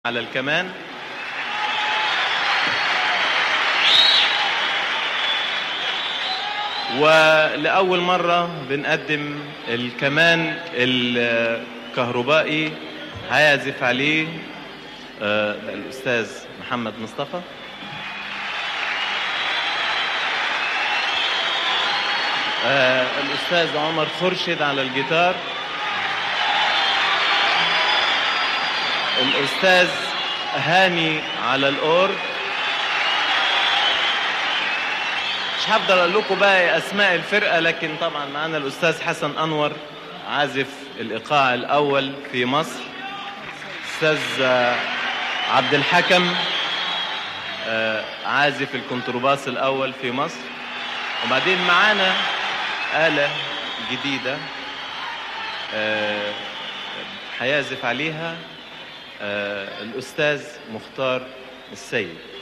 على الكمان ولأول مرة بنقدم الكمان الكهربائي هيعزف عليه آه، الأستاذ محمد مصطفى آه، الأستاذ عمر خرشد على الجيتار الأستاذ هاني على الأورج مش هفضل أقول لكم بقى أسماء الفرقة لكن طبعا معانا الأستاذ حسن أنور عازف الإيقاع الأول في مصر أستاذ آه، عبد الحكم آه، عازف الكونترباس الأول في مصر وبعدين معانا آلة جديدة آه، هيعزف عليها آه، الأستاذ مختار السيد